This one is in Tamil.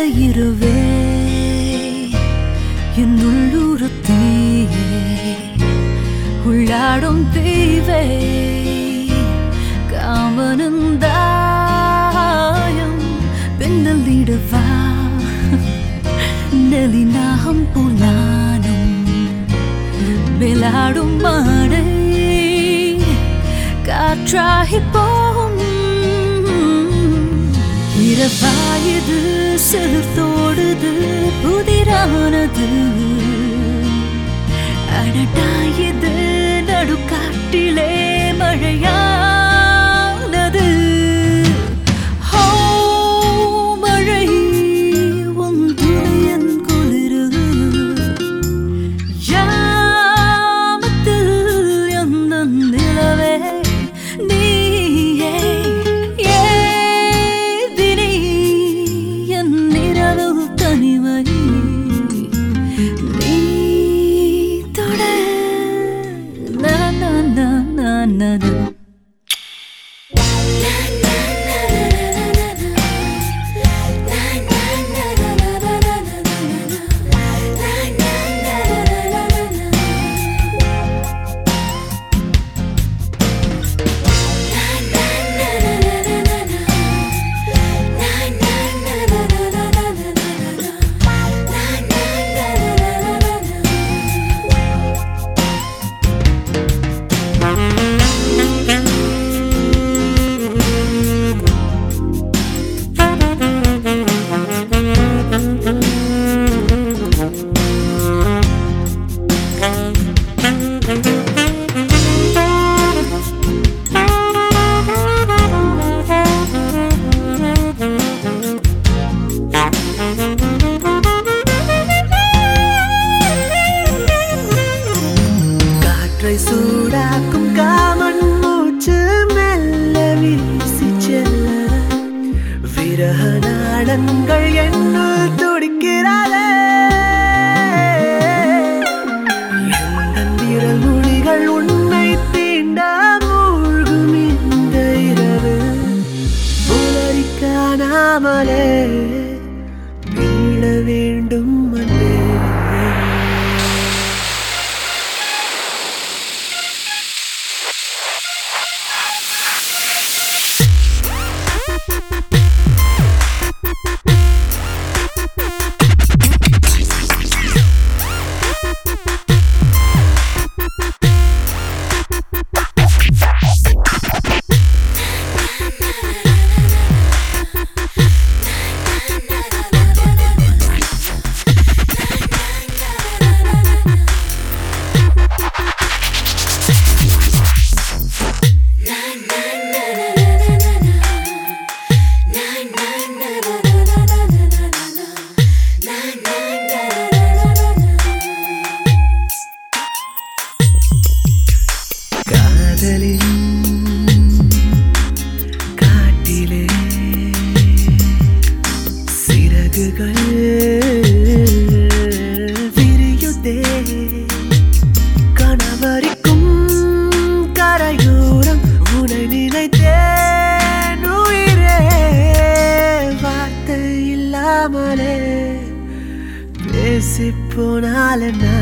இரவே என் உள்ளூர் தீயே உள்ளாடும் தீவே காமனந்தாயம் பின்னலிடவா நெலினாகம் புலானும் விளாடும் மாடை காற்றாகி போகும் இரவாயுது சிறுத்தோடுது புதிரானது அடட்டாயுது நடுக்காட்டிலே மழையானது ஹோ மழை உன் துணையன் குளிரு யாமத்தில் எந்த நிலவே நீயே ஏதினி என் இரவு தனிமை நீ தொட na na na na na na காற்றை சூடாக்கும் காமன் மூச்சு மெல்ல வீசி செல்ல விரக நாடங்கள் என்னுள் துடிக்கிறாளே எந்தன் விரல் மொழிகள் உன்னை தீண்ட மூழ்கும் இந்த இரவு புலரி காணாமலே வீழ வேண்டும் அன்பே காதலின் காட்டிலே சிறகுகள் விரியுதே கணவரிக்கும் கரையோரம் உனை நினைத்தேன் உயிரே வார்த்தை இல்லாமலே பேசி போனால் என்ன